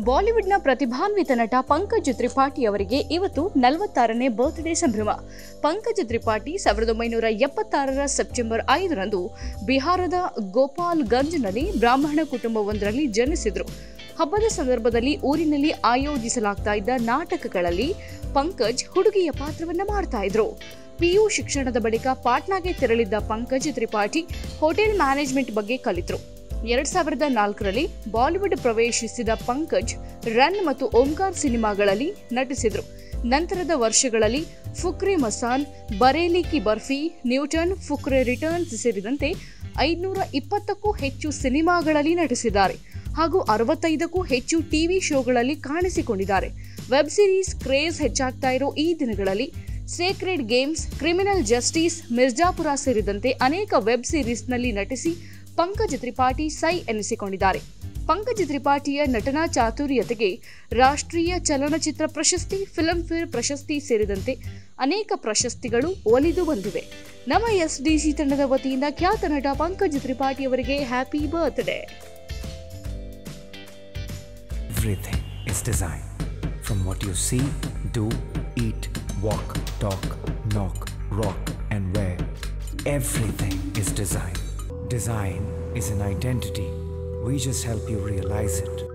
ಬಾಲಿವುಡ್ನ ಪ್ರತಿಭಾನ್ವಿತ ನಟ ಪಂಕಜ್ ತ್ರಿಪಾಠಿ ಅವರಿಗೆ ಇವತ್ತು ನಲವತ್ತಾರನೇ ಬರ್ತ್ಡೇ ಸಂಭ್ರಮ ಪಂಕಜ್ ತ್ರಿಪಾಠಿ ಸಾವಿರದ ಒಂಬೈನೂರ ಎಪ್ಪತ್ತಾರರ ಸೆಪ್ಟೆಂಬರ್ ಐದರಂದು ಬಿಹಾರದ ಗೋಪಾಲ್ಗಂಜ್ನಲ್ಲಿ ಬ್ರಾಹ್ಮಣ ಕುಟುಂಬವೊಂದರಲ್ಲಿ ಜನಿಸಿದರು ಹಬ್ಬದ ಸಂದರ್ಭದಲ್ಲಿ ಊರಿನಲ್ಲಿ ಆಯೋಜಿಸಲಾಗ್ತಾ ಇದ್ದ ನಾಟಕಗಳಲ್ಲಿ ಪಂಕಜ್ ಹುಡುಗಿಯ ಪಾತ್ರವನ್ನ ಮಾಡ್ತಾ ಇದ್ರು ಪಿಯು ಶಿಕ್ಷಣದ ಬಳಿಕ ಪಾಟ್ನಾಗೆ ತೆರಳಿದ್ದ ಪಂಕಜ್ ತ್ರಿಪಾಠಿ ಹೋಟೆಲ್ ಮ್ಯಾನೇಜ್ಮೆಂಟ್ ಬಗ್ಗೆ ಕಲಿತರು ಎರಡ್ ಸಾವಿರದ ನಾಲ್ಕರಲ್ಲಿ ಬಾಲಿವುಡ್ ಪ್ರವೇಶಿಸಿದ ಪಂಕಜ್ ರನ್ ಮತ್ತು ಓಂಕಾರ್ ಸಿನಿಮಾಗಳಲ್ಲಿ ನಟಿಸಿದರು ನಂತರದ ವರ್ಷಗಳಲ್ಲಿ ಫುಕ್ರೆ ಮಸಾನ್ ಬರೇಲಿ ಕಿ ಬರ್ಫಿ ನ್ಯೂಟನ್ ಫುಕ್ರೆ ರಿಟರ್ನ್ಸ್ ಸೇರಿದಂತೆ ಐದುನೂರ ಇಪ್ಪತ್ತಕ್ಕೂ ಹೆಚ್ಚು ಸಿನಿಮಾಗಳಲ್ಲಿ ನಟಿಸಿದ್ದಾರೆ ಹಾಗೂ ಅರವತ್ತೈದಕ್ಕೂ ಹೆಚ್ಚು ಟಿವಿ ಶೋಗಳಲ್ಲಿ ಕಾಣಿಸಿಕೊಂಡಿದ್ದಾರೆ ವೆಬ್ ಸಿರೀಸ್ ಕ್ರೇಜ್ ಹೆಚ್ಚಾಗ್ತಾ ಇರೋ ಈ ದಿನಗಳಲ್ಲಿ Sacred Games Criminal Justice Mirzapur ಸೇರಿದಂತೆ ಅನೇಕ ವೆಬ್ ಸಿರೀಸ್ನಲ್ಲಿ ನಟಿಸಿ ಪಂಕಜ್ ತ್ರಿಪಾಠಿ ಸೈ ಎನಿಸಿಕೊಂಡಿದ್ದಾರೆ ಪಂಕಜ್ ತ್ರಿಪಾಠಿಯ ನಟನಾ ಚಾತುರ್ಯತೆಗೆ ರಾಷ್ಟ್ರೀಯ ಚಲನಚಿತ್ರ ಪ್ರಶಸ್ತಿ ಫಿಲ್ಮ್ಫೇರ್ ಪ್ರಶಸ್ತಿ ಸೇರಿದಂತೆ ಅನೇಕ ಪ್ರಶಸ್ತಿಗಳು ಒಲಿದು ಬಂದಿವೆ ನಮ್ಮ ಎಸ್ ಡಿಸಿ ತಂಡದ ವತಿಯಿಂದ ಖ್ಯಾತ ನಟ ಪಂಕಜ್ ತ್ರಿಪಾಠಿ ಅವರಿಗೆ happy birthday Everything is design. From what you see, do, eat, walk, talk, knock, rock, and wear. Everything is design. Design is an identity. We just help you realize it.